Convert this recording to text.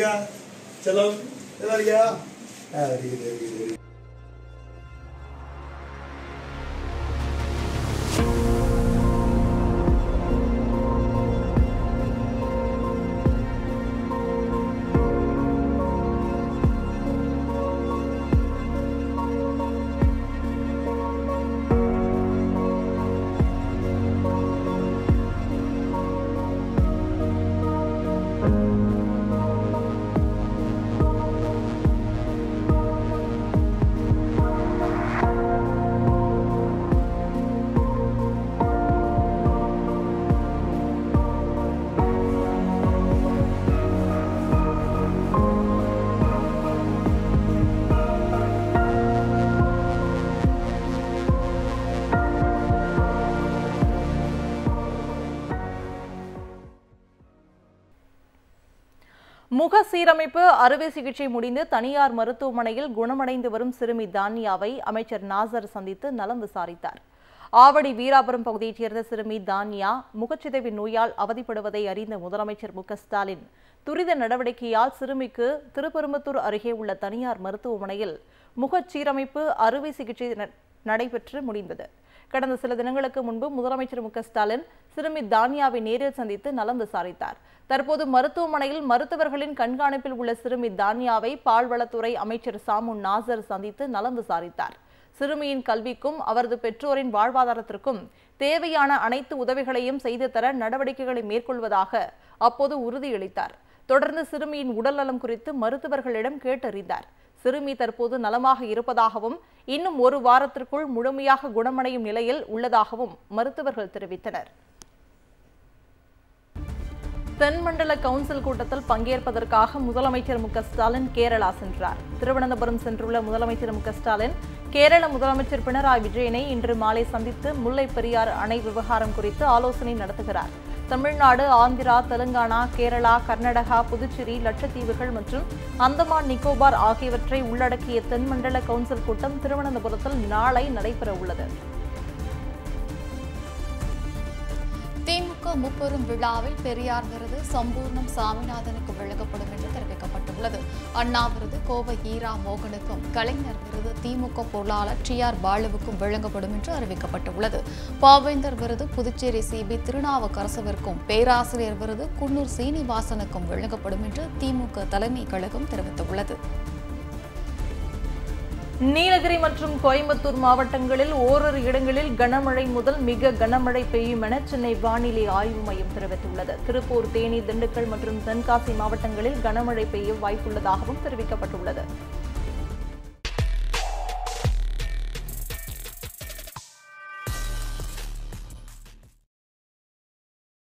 இருக்கியா செல்லம் நல்லா இருக்கியா ஆ very good very good very முக சீரமைப்பு அறுவை சிகிச்சை முடிந்து தனியார் மருத்துவமனையில் குணமடைந்து வரும் சிறுமி தானியாவை அமைச்சர் நாசர் சந்தித்து நலம் விசாரித்தார் ஆவடி வீராபுரம் பகுதியைச் சேர்ந்த சிறுமி தானியா முகச்சிதைவு நோயால் அவதிப்படுவதை அறிந்த முதலமைச்சர் மு க ஸ்டாலின் துரித நடவடிக்கையால் சிறுமிக்கு திருப்பெரும்பத்தூர் அருகே உள்ள தனியார் மருத்துவமனையில் முகச்சீரமைப்பு அறுவை சிகிச்சை ந- நடைபெற்று முடிந்தது கடந்த சில தினங்களுக்கு முன்பு முதலமைச்சர் மு க ஸ்டாலின் சிறுமி தானியாவை நேரில் சந்தித்து நலம் விசாரித்தார் தற்போது மருத்துவமனையில் மருத்துவர்களின் கண்காணிப்பில் உள்ள சிறுமி தானியாவை பால்வளத்துறை அமைச்சர் சாமு நாசர் சந்தித்து நலம் விசாரித்தார் சிறுமியின் கல்விக்கும் அவரது பெற்றோரின் வாழ்வாதாரத்திற்கும் தேவையான அனைத்து உதவிகளையும் செய்து தர நடவடிக்கைகளை மேற்கொள்வதாக அப்போது உறுதியளித்தார் தொடர்ந்து சிறுமியின் உடல்நலம் குறித்து மருத்துவர்களிடம் கேட்டறிந்தார் சிறுமி தற்போது நலமாக இருப்பதாகவும் இன்னும் ஒரு வாரத்திற்குள் முழுமையாக குணமடையும் நிலையில் உள்ளதாகவும் மருத்துவர்கள் தெரிவித்தனர் தென்மண்டல கவுன்சில் கூட்டத்தில் பங்கேற்பதற்காக முதலமைச்சர் மு க ஸ்டாலின் கேரளா சென்றார் திருவனந்தபுரம் சென்றுள்ள முதலமைச்சர் மு க ஸ்டாலின் கேரள முதலமைச்சர் பினராயி விஜயனை இன்று மாலை சந்தித்து முல்லை பெரியாறு அணை விவகாரம் குறித்து ஆலோசனை நடத்துகிறார் தமிழ்நாடு ஆந்திரா தெலுங்கானா கேரளா கர்நாடகா புதுச்சேரி லட்சத்தீவுகள் மற்றும் அந்தமான் நிக்கோபார் ஆகியவற்றை உள்ளடக்கிய தென்மண்டல கவுன்சில் கூட்டம் திருவனந்தபுரத்தில் நாளை நடைபெற உள்ளது திமுக முப்பெரும் விழாவில் பெரியார் விருது சம்பூர்ணம் சாமிநாதனுக்கு வழங்கப்படும் என்று தெரிவிக்கப்பட்டுள்ளது அண்ணா விருது கோவை ஈரா மோகனுக்கும் கலைஞர் விருது திமுக பொருளாளர் டி ஆர் பாலுவுக்கும் வழங்கப்படும் என்று அறிவிக்கப்பட்டுள்ளது பாவேந்தர் விருது புதுச்சேரி சிபி திருநாவுக்கரசுவிற்கும் பேராசிரியர் விருது குன்னூர் சீனிவாசனுக்கும் வழங்கப்படும் என்று திமுக தலைமை கழகம் தெரிவித்துள்ளது நீலகிரி மற்றும் கோயம்புத்தூர் மாவட்டங்களில் ஓரிரு இடங்களில் கனமழை முதல் மிக கனமழை பெய்யும் என சென்னை வானிலை ஆய்வு மையம் தெரிவித்துள்ளது திருப்பூர் தேனி திண்டுக்கல் மற்றும் தென்காசி மாவட்டங்களில் கனமழை பெய்ய வாய்ப்புள்ளதாகவும் தெரிவிக்கப்பட்டுள்ளது